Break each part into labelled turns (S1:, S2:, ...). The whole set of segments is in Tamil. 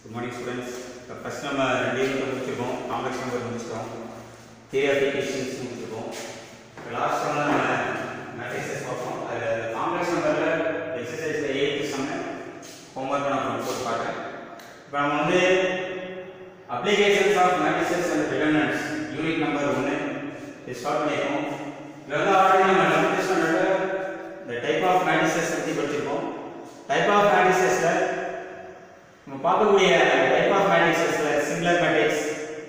S1: குட் மார்னிங் ஸ்டூடெண்ட்ஸ் இப்போ ஃபஸ்ட் நம்ம ரெண்டு யூனிட் முடிச்சிருக்கோம் காம்ப்ளெக்ஸ் நம்பர் முடிச்சிட்டோம் தியரி ஆஃப் ஈக்குவேஷன்ஸ் முடிச்சிருக்கோம் இப்போ லாஸ்ட் வந்து நம்ம மேட்ரிக்ஸஸ் பார்ப்போம் அதில் காம்ப்ளெக்ஸ் நம்பரில் எக்ஸசைஸில் எயித்து சம்மு ஹோம்ஒர்க் நான் உங்களுக்கு போட்டு பார்க்குறேன் இப்போ நம்ம வந்து applications of matrices and determinants unit number ஒன்று இது ஸ்டார்ட் பண்ணியிருக்கோம் இதில் வந்து ஆல்ரெடி நம்ம லெவன்த் ஸ்டாண்டர்டில் இந்த டைப் ஆஃப் மேட்ரிக்ஸஸ் பற்றி படிச்சிருக்கோம் டைப் ஆஃப் மேட்ரிக்ஸஸில் நம்ம பார்க்கக்கூடிய டைப் ஆஃப் மேட்ரிக்ஸஸ்ல singular matrix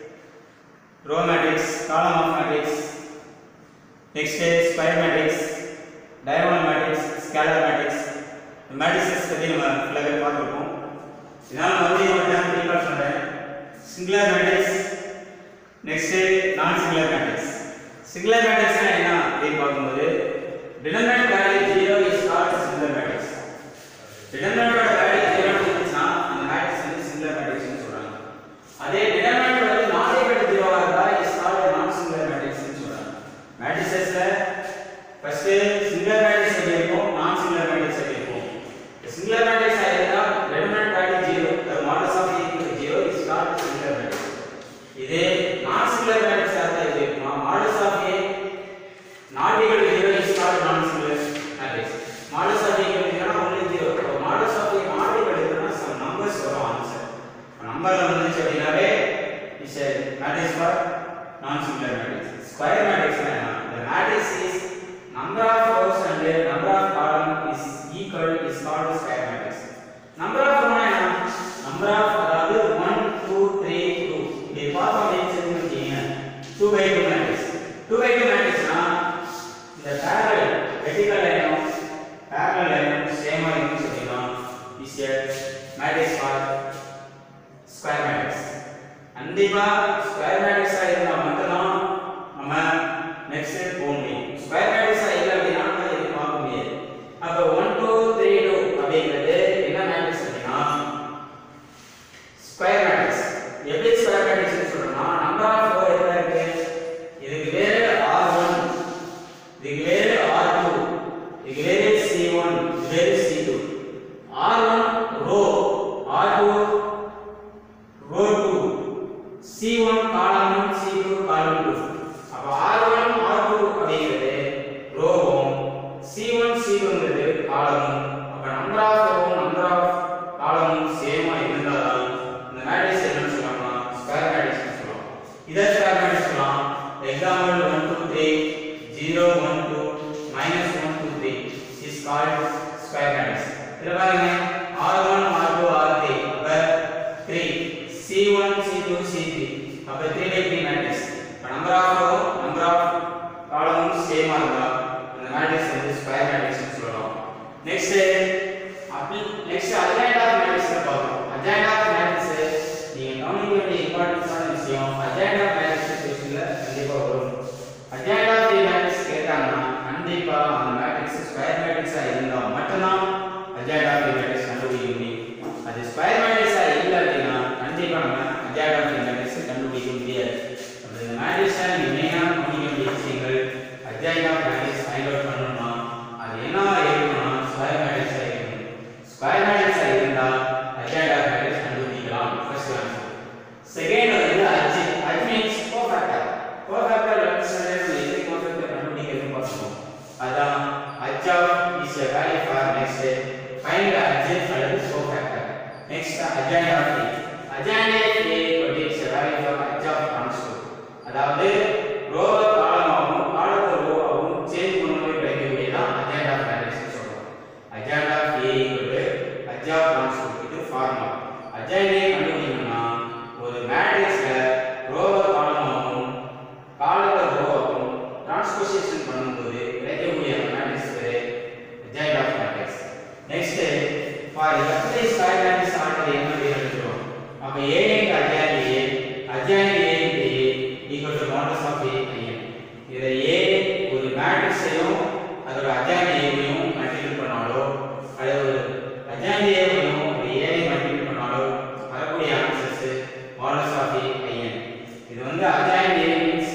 S1: row matrix column of matrix next square matrix diagonal matrix scalar matrix இந்த மேட்ரிக்ஸஸ் பற்றி நம்ம ஃபுல்லாகவே பார்த்துருக்கோம் இதனால் நான் வந்து ஒரு டைம் ரீகால் பண்ணுறேன் சிங்குலர் மேட்ரிக்ஸ் நெக்ஸ்ட் நான் சிங்குலர் மேட்ரிக்ஸ் சிங்குலர் மேட்ரிக்ஸ்னா என்ன அப்படின்னு பார்க்கும்போது determinant value zero is called singular matrix டிட்டர்மினன்ட்டோட வேல்யூ ஜீரோ இருந்துச்சுன்னா அந்த மேட்ரிக்ஸ் வந்து சிங்குலர் மேட்ரிக்ஸ்னு சொல்றாங்க அதே டிட்டர்மினன்ட் வந்து நாட் ஈக்குவல் டு ஜீரோவா இருந்தா இஸ் கால்ட் நான் சிங்குலர் மேட்ரிக்ஸ்னு சொல்றாங்க மேட்ரிக்ஸஸ்ல ஃபர்ஸ்ட் சிங்குலர் மேட்ரிக்ஸ் எப்படி இருக்கும் நான் சிங்குலர் மேட்ரிக்ஸ் எப்படி இருக்கும் சிங்குலர் மேட்ரிக்ஸ் ஆயிருந்தா determinant value zero the modulus of a equal to zero is called singular matrix இதே நான் சிங்குலர் மேட்ரிக்ஸ் ஆயிருந்தா எப்படி இருக்குமா modulus of a not equal to zero is called non-singular matrix. Modulus of a equal to zero only zero. இப்போ modulus of a not equal to zero some numbers வரும் answer. நம்பர்ல வந்துச்சு அப்படின்னாவே is a matrix for non-singular matrix. Square matrix னா என்ன? The matrix is number of rows and number of column is equal is called square matrix. Number of row னா என்ன? Number of அதாவது 1 2 3 2 இப்படி பார்த்தோம் அப்படின்னு சொல்லி வச்சீங்க 2 by 2 matrix. 2 by 2 matrix னா இந்த parallel vertical line parallel line சேமா இருக்குன்னு சொன்னீங்கன்னா is a matrix for square matrix கண்டிப்பா ஸ்கொயர் மேட்ரிக்ஸா இருந்தா மட்டும்தான் நம்ம நெக்ஸ்ட் போக முடியும் ஸ்கொயர் மேட்ரிக்ஸா இல்லை அப்படின்னா நம்ம எதுவும் பார்க்க முடியாது அப்ப ஒன் டூ த்ரீ டூ அப்படிங்கிறது என்ன மேட்ரிக்ஸ் அப்படின்னா ஸ்கொயர் மேட்ரிக்ஸ் எப்படி ஸ்கொயர் மேட்ரிக்ஸ் சொல்றோம்னா நம்பர் ஆஃப் ரோ எத்தனை இருக்கு இதுக்கு வேறு R1 இதுக்கு வேறு R2 இதுக்கு வேறு C1 இது வேறு C2 R1 row R2 row 2 C1 காலம் 1 C2 காலம் 2 அப்ப R1 R2 அப்படிங்கிறது ரோவும் C1 C2ங்கிறது காலமும் அப்ப நம்பர் ஆஃப் ரோவும் நம்பர் ஆஃப் காலமும் சேமா இருந்தாதான் இந்த மேட்ரிக்ஸ் என்னன்னு சொல்லலாம்னா ஸ்கொயர் மேட்ரிக்ஸ் சொல்லலாம் இதை ஸ்கொயர் மேட்ரிக்ஸ் சொல்லலாம் example 1 2 3 0 1 2 minus 1 2 3 is called square matrix இதுல பாருங்க R1 R2 R3 அப்ப 3 C1 C2 C3 அப்ப 3 by 3 matrix இப்ப number of row number of column சேமா இருந்தா அந்த மேட்ரிக்ஸ் வந்து ஸ்கொயர் மேட்ரிக்ஸ் சொல்லலாம் நெக்ஸ்ட் அப்படி நெக்ஸ்ட் அட்ஜாயிண்ட் ஆஃப் மேட்ரிக்ஸ் பார்ப்போம் அட்ஜாயிண்ட் ஆஃப் மேட்ரிக்ஸ் நீங்க கவனிக்க வேண்டிய இம்பார்ட்டன்ஸான விஷயம் அட்ஜாயிண்ட் ஆஃப் மேட்ரிக்ஸ் கொஸ்டின்ல கண்டிப்பா வரும் அட்ஜாயிண்ட் ஆஃப் தி மேட்ரிக்ஸ் கேட்டாங்கன்னா கண்டிப்பா அந்த மேட்ரிக்ஸ் ஸ்கொயர் மேட்ரிக்ஸா இருந்தா மட்டும்தான் அட்ஜாயிண்ட் ஆஃப் தி மேட்ரிக்ஸ் கண்டுபிடிக்க முடியும் அது ஸ்கொயர் மேட்ரிக்ஸா இல்ல அப்படின்னா கண்டிப்பா நம்ம அட்ஜாயிண்ட் ஆஃப் தி மேட்ரிக்ஸ் கண்டுபிடிக்க முடியாது அப்ப இந்த மேட்ரிக்ஸை நீங்க மெயினா கவனிக்க வேண்டிய விஷயங்கள் adjoint of matrix find out பண்ணணும்னா அது என்னவா இருக்கணும்னா ஸ்கொயர் மேட்ரிக்ஸா இருக்கணும் ஸ்கொயர் மேட்ரிக்ஸா இருந்தா அட்ஜாயிண்ட் ஆஃப் மேட்ரிக்ஸ் கண்டுபிடிக்கலாம் ஃபர்ஸ்ட் ஆன்சர் செகண்ட் வந்து adj adj means cofactor cofactor left side எது கோஃபேக்டர் கண்டுபிடிக்கிறது பார்ப்போம் அதான் adj of is a value for next find adj அல்லது cofactor next adjoint of D adjoint of D is a value for adj of transfer அதாவது ரோவை காலமாகவும் காலத்தை ரோவாகவும் சேஞ்ச் பண்ணும்போது கிடைக்கக்கூடியதான் அட்ஜாயிண்ட் ஆஃப் மேட்ரிக்ஸ் சொல்றோம் adjoint of A equal adj of transfer இது ஃபார்முலா அட்ஜாயிண்ட் ஏ கண்டுபிடிக்கணும்னா ஒரு மேட்ரிக்ஸ்ல ரோவை காலமாகவும் காலத்தை ரோவாகவும் டிரான்ஸ்போசிஷன் பண்ணும்போது கிடைக்கக்கூடிய மேட்ரிக்ஸ் பேரு adjoint of matrix next for every square matrix already என்ன பேர் எடுத்துக்கிறோம் அப்ப A into adjoint A adjoint A into A equal to modulus of A I n இதை ஏ ஒரு மேட்ரிக்ஸையும் அதோட அட்ஜாயிண்ட் ஏவையும் மல்டிபிள் பண்ணாலோ அல்லது ஒரு அட்ஜாயிண்ட் ஏவையும் ஒரு ஏவை மல்டிபிள் பண்ணாலோ வரக்கூடிய answers modulus of A I n இது வந்து அட்ஜாயிண்ட் ஏ மீன்ஸ்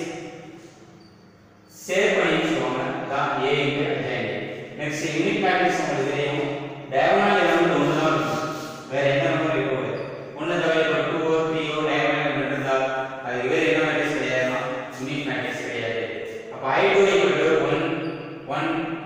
S1: சேவ் பண்ணி சொல்லுவாங்க அதான் A into adjoint A next unit matrix உங்களுக்கு தெரியும் டயகோனல் எலிமெண்ட் ஒன்று தான் இருக்கும் வேற எந்த நம்பர் இருக்க முடியாது ஒன்று தவிர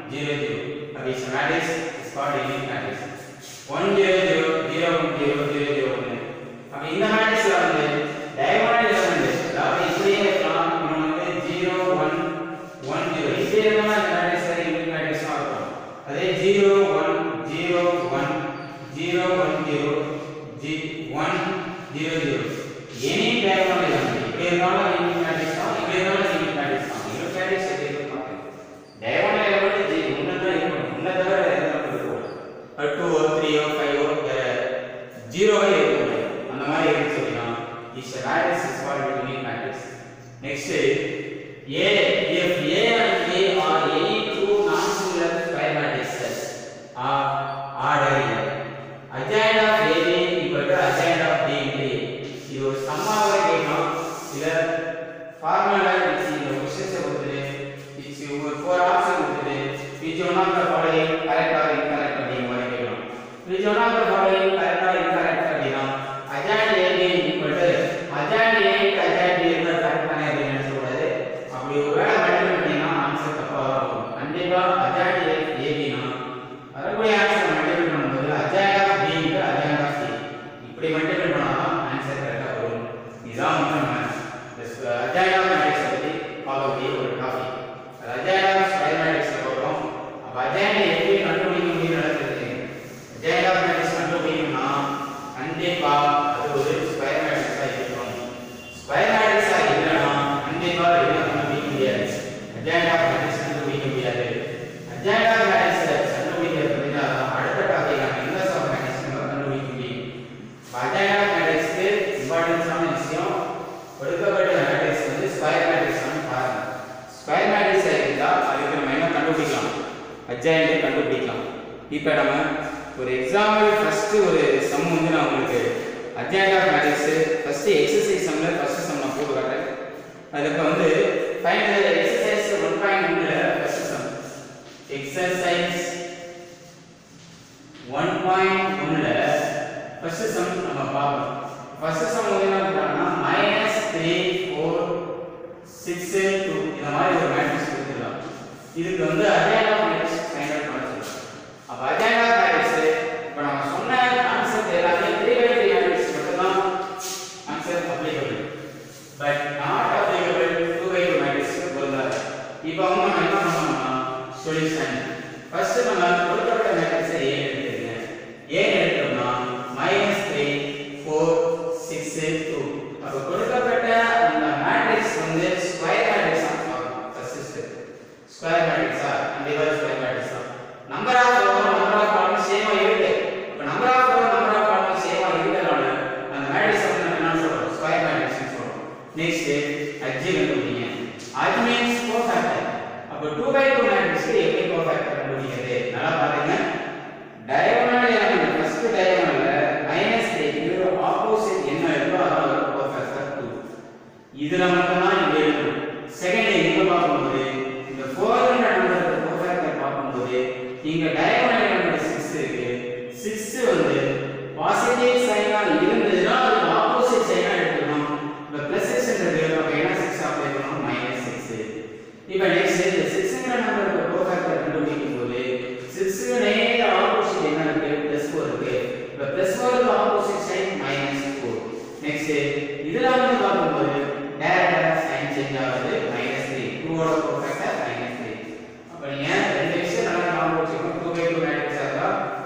S1: 0 0 அப்ப is a matrix is called unique matrix 1 0 0 0 0 0 0 1 அப்ப இந்த மேட்ரிக்ஸ்ல வந்து டயகோனல் எலிமெண்ட் அதாவது இப்படியே இருக்கலாம் இன்னொன்று வந்து 0 1 1 0 இப்படி இருந்தா இந்த மேட்ரிக்ஸ் யூனிக் மேட்ரிக்ஸா இருக்கும் அதே 0 1 0 1 0 1 0 G 1 0 0 எனி டயகோனல் எலிமெண்ட் இப்படி இருந்தாலும் யூனிக் மேட்ரிக்ஸ் தான் இப்படி இருந்தாலும் யூனிக் மேட்ரிக்ஸ் தான் யூனிக் மேட்ரிக்ஸ் எப்படி இருக்கும் பாருங்க டயகோனல் எலிமெண்ட் G ஒண்ணு தான் இருக்கும் ஒண்ணு தவிர வேற எதுவும் இருக்கும் அது 2 ஓ 3 ஓ 5 ஓ வேற 0 ஆ இருக்கும் அந்த மாதிரி இருக்கு அப்படின்னா is a matrix is called a unique matrix next a if a and a are any two non-singular square matrices are ordered adjoint of ab equal to adjoint of b into a இது ஒரு சம்மாவே கேட்கலாம் இல்ல ஃபார்முலா இஸ் இந்த கொஸ்டின்ஸ் கொடுத்துட்டு இட்ஸ் ஒரு ஃபோர் ஆப்ஷன் கொடுத்துட்டு which one of the following correct or incorrect அப்படிங்கிற மாதிரி கேட்கலாம் which one of the following correct or incorrect அப்படின்னா adjoint ab equal to adjoint a க்கு adjoint b இருந்தா correct தானே அப்படின்னு நினைச்ச கூடாது அப்படி ஒருவேளை மல்டிபிள் பண்ணீங்கன்னா ஆன்சர் தப்பா வரும் கண்டிப்பா adjoint ab னா வரக்கூடிய ஆன்சர் மல்டிபிள் பண்ணும்போது adjoint of b க்கு adjoint of c இப்படி மல்டிபிள் பண்ணாதான் ஆன்சர் கரெக்டா வரும் இதுதான் வந்து நம்ம adjoint of matrix பத்தி பார்க்க வேண்டிய ஒரு topic adjoint of square matrix பார்க்கிறோம் அப்ப adjoint எப்படி கண்டுபிடிக்க முடியும் நடக்குது adjoint of matrix கண்டுபிடிக்கணும்னா கண்டிப்பா அது ஒரு ஸ்கொயர் மேட்ரிக்ஸா இருக்கணும் ஸ்கொயர் மேட்ரிக்ஸா இல்லைன்னா கண்டிப்பா என்ன கண்டுபிடிக்க முடியாது adjoint of matrix கண்டுபிடிக்க முடியாது adjoint of matrix கண்டுபிடிக்க தெரிஞ்சாதான் அடுத்த டாபிக் நம்ம inverse of matrix நம்ம கண்டுபிடிக்க முடியும் adjoint of matrixக்கு இம்பார்ட்டன்ஸான விஷயம் கொடுக்கப்பட்ட மேட்ரிக்ஸ் வந்து ஸ்கொயர் மேட்ரிக்ஸ் பாருங்க ஸ்கொயர் மேட்ரிக்ஸ் இருந்தா அதுக்கு நம்ம என்ன கண்டுபிடிக்கலாம் அட்ஜாயிண்ட் கண்டுபிடிக்கலாம் இப்போ நம்ம ஒரு எக்ஸாம்பிள் ஃபர்ஸ்ட் ஒரு சம் வந்து நான் உங்களுக்கு adjoint of matrix first exercise சம்ல ஃபர்ஸ்ட் சம் நான் போட்டு காட்டுறேன் அதுக்கு வந்து ஃபைண்ட் தி எக்ஸசைஸ் 1.1ல ஃபர்ஸ்ட் சம் எக்ஸசைஸ் 1.1ல ஃபர்ஸ்ட் சம் நம்ம பார்ப்போம் ஃபர்ஸ்ட் சம் வந்து என்ன பண்றாங்கன்னா -3 4 6 2 இந்த மாதிரி ஒரு மேட்ரிக்ஸ் கொடுத்துடலாம் இதுக்கு வந்து adjoint of matrix find out பண்ண சொல்றோம் அப்ப அஜாயிண்ட் ஆஃப் மேட்ரிக்ஸ் இப்போ நம்ம சொன்ன கான்செப்ட் எல்லாமே 3 பை 3 மேட்ரிக்ஸ் மட்டும் தான் answer applicable but not applicable 2 by 2 matrix பொருந்தாது இப்போ வந்து நம்ம என்ன பண்ணணும்னா சொல்யூஷன் ஃபர்ஸ்ட் நம்ம கொடுக்கப்பட்ட மேட்ரிக்ஸை ஏ எடுத்துக்கங்க ஏ எடுத்தோம்னா -3 4 6 2 அப்ப கொடுக்கப்பட்ட அந்த மேட்ரிக்ஸ் வந்து square matrix first step square மேட்ரிக்ஸா கண்டிப்பா ஸ்கொயர் மேட்ரிக்ஸ் தான் number of row number of column சேமா இருக்கு இப்ப number of row number of column சேமா இருக்கறனால அந்த மேட்ரிக்ஸ் வந்து நம்ம என்ன சொல்றோம் ஸ்கொயர் மேட்ரிக்ஸ் சொல்றோம் நெக்ஸ்ட் அட்ஜி கண்டுபிடிங்க அட்ஜி மீன்ஸ் கோஃபேக்டர் அப்ப 2 பை 2 மேட்ரிக்ஸ்க்கு எப்படி கோஃபேக்டர் கண்டுபிடிக்கிறது நல்லா பாருங்க டயகோனல் எலிமெண்ட் ஃபர்ஸ்ட் டயகோனல்ல -3 க்கு ஆப்போசிட் என்ன இருக்கோ அதான் வரும் கோஃபேக்டர் 2 இதுல மட்டும் தான் இங்க இருக்கும் செகண்ட் இங்க பார்க்கும்போது இந்த 400 நம்பருக்கு கோஃபேக்டர் பார்க்கும்போது இங்க டயகோனல் எலிமெண்ட் 6 இருக்கு 6 வந்து பாசிட்டிவ் சைனா இருந்ததுன்னா அது ஆப்போசிட் சைனா எடுக்கணும் இந்த பிளஸ் 6 இருக்கு அப்ப என்ன 6 அப்ளை பண்ணணும் -6 இப்போ நெக்ஸ்ட் இந்த 6ங்கிற நம்பருக்கு கோஃபேக்டர் கண்டுபிடிக்கும் போது 6 நேரா ஆப்போசிட் என்ன இருக்கு பிளஸ் 4 இருக்கு இப்போ பிளஸ் 4 க்கு ஆப்போசிட் சைன் -4 நெக்ஸ்ட் இதுல வந்து பார்க்கும்போது டைரக்டா சைன் சேஞ்ச் ஆகுது -3 2 ஓட கோஃபேக்டர் -3 அப்ப நீங்க ரெண்டு விஷயம் நல்லா ஞாபகம் வச்சுக்கணும் 2 பை 2 மேட்ரிக்ஸ் இருந்தா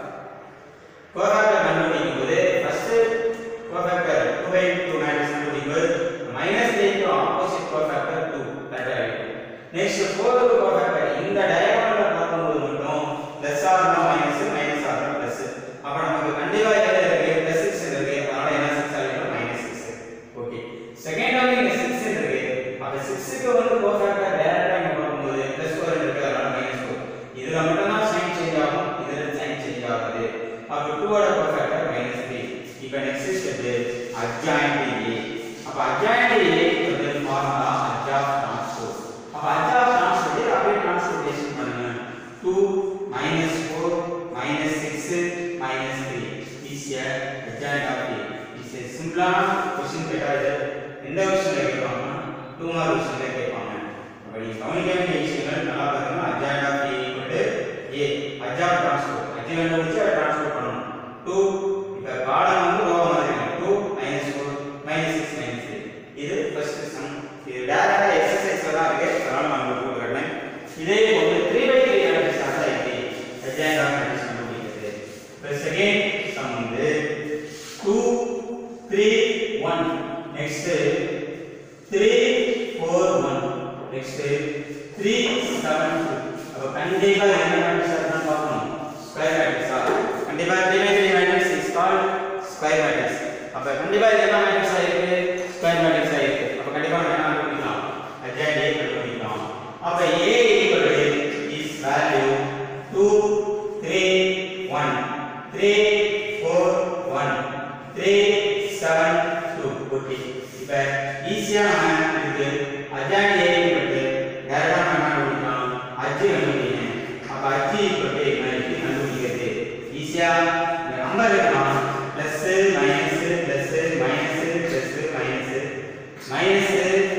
S1: கோஃபேக்டர் கண்டுபிடிக்கும் போது ஃபர்ஸ்ட் கோஃபேக்டர் 2 பை 2 மேட்ரிக்ஸ் கண்டுபிடிக்கும் போது -3 க்கு ஆப்போசிட் கோஃபேக்டர் 2 கரெக்டா இருக்கு நெக்ஸ்ட் 4 க்கு கோஃபேக்டர் இந்த டயகோனல்ல பார்க்கும்போது மட்டும் plus or minus minus or plus அப்ப நமக்கு கண்டிப்பா என்ன இருக்கு பிளஸ் 6 இருக்கு அதனால என்ன 6 ஆகும் மைனஸ் 6 ஓகே செகண்ட் வந்து இங்க 6 இருக்கு அப்ப 6 க்கு வந்து கோஃபேக்டர் டைரக்டா இங்க பார்க்கும்போது பிளஸ் 4 இருக்கு அதனால மைனஸ் 4 இதுல மட்டும் தான் சைன் சேஞ்ச் ஆகும் இதுல சைன் சேஞ்ச் ஆகாது அப்ப 2 ஓட கோஃபேக்டர் மைனஸ் 3 இப்போ நெக்ஸ்ட் ஸ்டெப் அட்ஜாயிண்ட் ஏ அப்ப அட்ஜாயிண்ட் ஏ வந்து ஃபார்முலா அட்ஜாப் டிரான்ஸ்போஸ் அப்ப அட்ஜாப் டிரான்ஸ்போஸ் அப்படியே டிரான்ஸ்போர்ட்டேஷன் பண்ணுங்க 2 minus 4 minus 6 minus 3 is a adjoint of A is a சிம்பிளான கொஸ்டின் கேட்டா இது எந்த கொஸ்டின்ல கேட்பாங்கன்னா டூ மார்க் கொஸ்டின்ல கேட்பாங்க அப்ப நீங்க கவனிக்க வேண்டிய விஷயங்கள் நல்லா பாருங்க adjoint of A equal to அஞ்சு கண்டுபிடிச்சு அதை ட்ரான்ஸ்ஃபர் பண்ணணும் டூ இப்போ காலம் வந்து ரோவ மாதிரி two minus four minus six minus three இது ஃபர்ஸ்ட் சம் இது டேரக்டா எக்ஸசைஸ்ல தான் இருக்கு அதனால நான் உங்களுக்கு கொடுக்குறேன் இதே போல த்ரீ பை த்ரீ மேட்ரிக்ஸ் தான் எப்படி அஜாயிண்ட் ஆஃப் மேட்ரிக்ஸ் கண்டுபிடிக்கிறது இப்போ செகண்ட் சம் வந்து two three one next three four one next three seven two அப்போ கண்டிப்பா என்ன மேட்ரிக்ஸ் தான் பார்க்கணும் ஸ்கொயர் மேட்ரிக்ஸா கண்டிப்பா three by three matrix is called square matrix அப்ப கண்டிப்பா இது என்ன மேட்ரிக்ஸ் ஆயிருக்கு ஸ்கொயர் மேட்ரிக்ஸ் ஆயிருக்கு அப்ப கண்டிப்பா நம்ம என்ன கண்டுபிடிக்கலாம் அட்ஜாயிண்ட் ஏ கண்டுபிடிக்கலாம் அப்ப A equal to is value 2 3 1 3 4 1 3 7 2 okay இப்ப ஈஸியா நம்ம இதுக்கு அட்ஜாயிண்ட் ஏ ஈக்குவல் டு டைரக்டா நம்ம என்ன கண்டுபிடிக்கலாம் அஜ்ஜு கண்டுபிடிக்கணும் அப்ப அஜ்ஜு ஈக்குவல் டு என்ன எப்படி கண்டுபிடிக்கிறது ஈஸியா இந்த நம்பர் இருக்கலாம் plus minus plus minus plus minus minus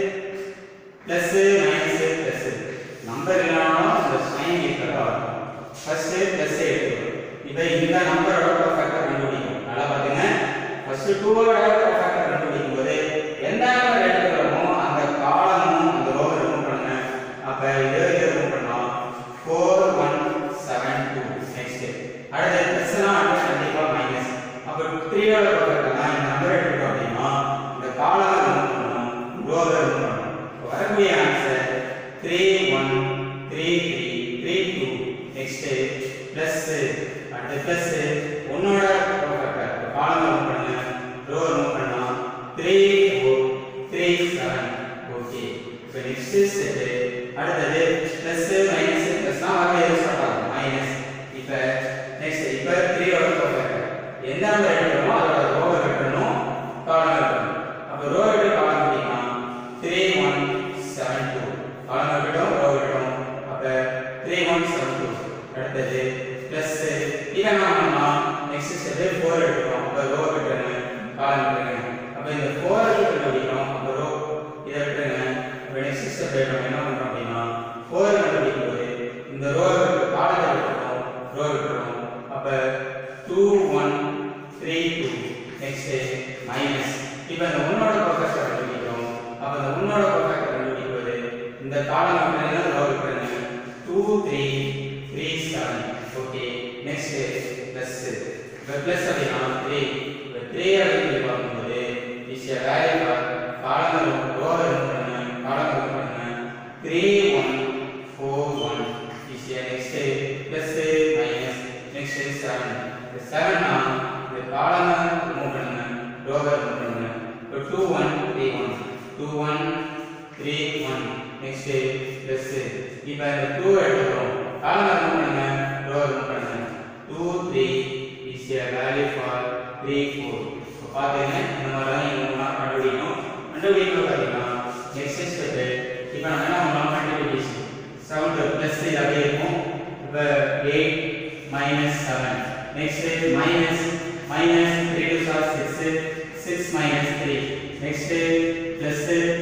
S1: plus minus plus number இல்லைனாலும் இந்த சைன் ஈக்குவலா இருக்கும் ஃபர்ஸ்ட் பிளஸ் எடுத்துக்கணும் இப்போ இந்த நம்பரோட பர்ஃபெக்டா கண்டுபிடிக்கும் நல்லா பாருங்க ஃபர்ஸ்ட் டூவோட பர்ஃபெக்டா கண்டுபிடிக்கும் போது எந்த நம்பர் எடுக்கிறோமோ அந்த காலமும் அந்த ரோ ரிமூவ் பண்ணுங்க அப்ப இதை இதை ரிமூவ் பண்ணலாம் four one seven two next அடுத்து பிளஸ்னா அடுத்து கண்டிப்பா மைனஸ் அப்ப த்ரீயோட பர்ஃபெக்டா இந்த நம்பர் எடுத்துட்டோம் அப்படின்னா இந்த காலம் ரிமூவ் பண்ணணும் ரோ ரிமூவ் பண்ணணும் அப்ப வரக்கூடிய answer three one three three three two next plus அடுத்து பிளஸ் ஒன்னோட பர்ஃபெக்டா காலம் ரிமூவ் பண்ணுங்க ரோ ரிமூவ் பண்ணலாம் three four three seven okay இப்போ நெக்ஸ்ட் ஸ்டெப் அடுத்தது பிளஸ் மைனஸ் பிளஸ் தான் வரவே எது ஸ்டார்ட் ஆகும் மைனஸ் இப்போ நெக்ஸ்ட் இப்போ த்ரீயோட பர்ஃபெக்ட் எந்த நம்பர் எடுக்கிறோமோ அதோட ரோவை வெட்டணும் காலம் வெட்டணும் அப்போ ரோ வெட்டு காலம் வெட்டிக்கலாம் three one seven two column வெட்டணும் ரோ வெட்டணும் அப்போ த்ரீ ஒன் செவன் டூ அடுத்தது பிளஸ் இதை என்ன பண்ணலாம் நெக்ஸ்ட் ஸ்டெப் ஃபோர் எடுக்கிறோம் அப்போ ரோ வெட்டணும் காலம் வெட்டணும் அப்போ இந்த ஃபோர் கண்டுபிடிக்கணும் அப்போ ரோ இதை விட்டுருங்க இப்போ நெக்ஸ்ட் ஸ்டெப் நம்ம என்ன பண்ணுறோம் அப்படின்னா ஃபோர் கண்டுபிடிக்கும் போது இந்த ரோ காலத்தை விட்டுறோம் ரோ விட்டுறோம் அப்போ two one three two next minus இப்போ இந்த ஒன்னோட பர்ஃபெக்ட் கண்டுபிடிக்கிறோம் அப்போ இந்த ஒன்னோட பர்ஃபெக்ட் கண்டுபிடிக்கும் போது இந்த காலம் விட்டுருங்க ரோ விட்டுருங்க two three three seven okay next plus இப்போ ப்ளஸ் அப்படின்னா த்ரீ இப்போ த்ரீ அப்படின்னு பார்க்கும்போது இஸ் எ வேல்யூ ஃபார் காலம் ரோவை ரிமூவ் பண்ணுங்க காலம் ரிமூவ் பண்ணுங்க three one four one is a next plus minus next seven இந்த செவன்னா இந்த காலம் ரிமூவ் பண்ணுங்க ரோவை ரிமூவ் பண்ணுங்க இப்போ two one three one two one three one next plus இப்போ இந்த டூ எடுத்துக்கிறோம் காலம் ரிமூவ் பண்ணுங்க ரோவை ரிமூவ் பண்ணுங்க two three is a value for three four இப்போ பார்த்தீங்கன்னா இந்த மாதிரி தான் நீங்கள் கண்டுபிடிக்கணும் கண்டுபிடிக்கணும் பார்த்தீங்கன்னா நெக்ஸ்ட் ஸ்டெப் இப்போ நம்ம என்ன பண்ணலாம் மல்டிபிளிகேஷன் செவன் ப்ளஸ் இது அப்படியே இருக்கும் இப்போ eight minus seven next minus minus three two sir six six minus three next plus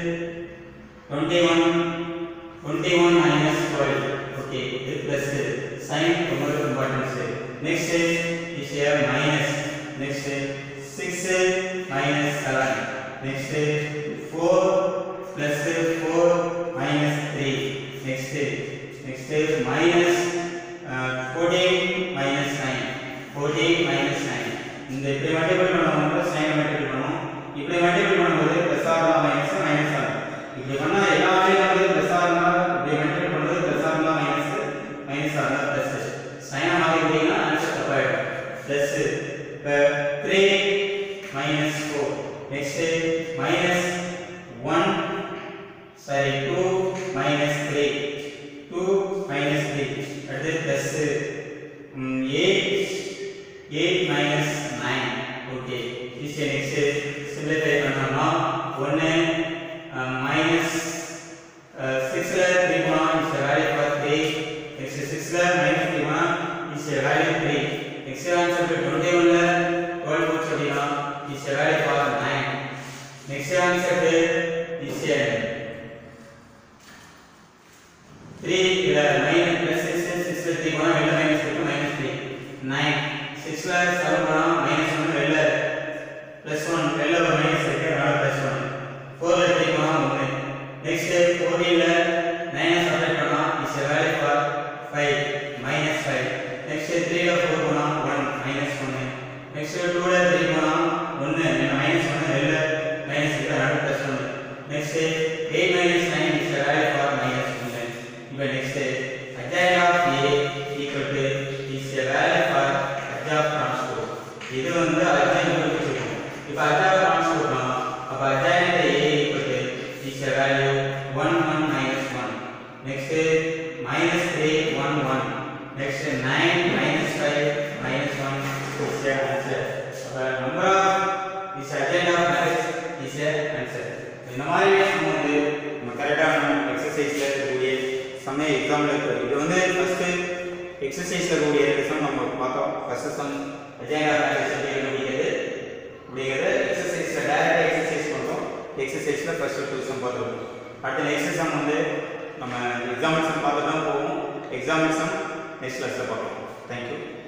S1: twenty one twenty one minus twelve okay இது ப்ளஸ் சைன் ரொம்ப importance next is A minus next six minus seven next four plus four minus three next next minus fourteen minus nine fourteen minus nine இந்த இப்படி மல்டிபிள் பண்ணும்போது சைனை மல்டிபிள் பண்ணும் இப்படி மல்டிபிள் பண்ணும்போது ப்ளஸ் ஆகலாம் மைனஸ் மைனஸ் ஆகும் இப்படி பண்ணா எல்லாமே வந்து ப்ளஸ் ஆகலாம் இப்படி மல்டிபிள் பண்ணும்போது ப்ளஸ் ஆகலாம் மைனஸ் மைனஸ் ஆகலாம் ப்ளஸ் சைனை மாற்றிக்கிட்டீங்கன்னா ஆன்சர் தப்பாயிடும் ப்ளஸ் இப்போ three minus four next minus one sorry two minus three two minus three அடுத்து plus eight eight minus nine okay is next simplify பண்ணோம்னா ஒன்று மைனஸ் சிக்ஸில் த்ரீ போனால் is value for three next சிக்ஸில் மைனஸ் த்ரீ போனால் is value three next answer twenty ஒனில் டுவெல் போச்சு அப்படின்னா is value for nine next answer is three இல்லை மைனஸ் ப்ளஸ் சிக்ஸ் சிக்ஸில் த்ரீ போனால் வெளில மைனஸ் இருக்கு மைனஸ் த்ரீ நைன் நெக்ஸ்ட்ல செவன் போனால் மைனஸ் ஒன்று வெளில ப்ளஸ் ஒன் வெளில ஒரு மைனஸ் இருக்கு அதனால ப்ளஸ் ஒன் ஃபோரில் த்ரீ போனால் ஒன்று நெக்ஸ்ட் ஃபோர்டீனில் நைனை சப்ரேட் பண்ணால் is a value for five minus five next த்ரீல ஃபோர் போனால் ஒன் மைனஸ் ஒன்று நெக்ஸ்ட் டூவில் த்ரீ போனால் ஒன்று மைனஸ் ஒன்று வெளில மைனஸ் இருக்கு அதனால ப்ளஸ் ஒன்று next eight minus nine is a value for minus ஒன்று இப்போ next adjoint of A equal to is a value for adjoint transpose இது வந்து adjoint கொடுத்துருக்கோம் இப்போ adjoint transpose பண்ணோம் அப்போ adjoint A equal to is a value 1 1 minus 1 next minus 3 1 1 next 9 minus 5 minus 1 is the answer அப்போ number of is adjoint of matrix is a answer இந்த மாதிரி நம்ம வந்து நம்ம கரெக்டாக நம்ம எக்ஸசைஸில் இருக்கக்கூடிய சமய எக்ஸாமில் இருக்கிறது இது வந்து ஃபஸ்ட்டு எக்ஸசைஸில் இருக்கக்கூடிய சம் நம்ம பார்த்தோம் ஃபஸ்ட்டு சம் அஜயனா மேட்ரிக்ஸ் எப்படி கண்டுபிடிக்கிறது அப்படிங்கிறத எக்ஸசைஸில் டேரெக்டாக எக்ஸசைஸ் பண்ணுறோம் எக்ஸசைஸில் ஃபஸ்ட்டு டூ சம் பார்த்துருக்கோம் அடுத்த நெக்ஸ்ட் சம் வந்து நம்ம எக்ஸாம் சம் பார்த்து தான் போவோம் எக்ஸாம் சம் நெக்ஸ்ட் கிளாஸில் பார்க்கலாம் தேங்க்யூ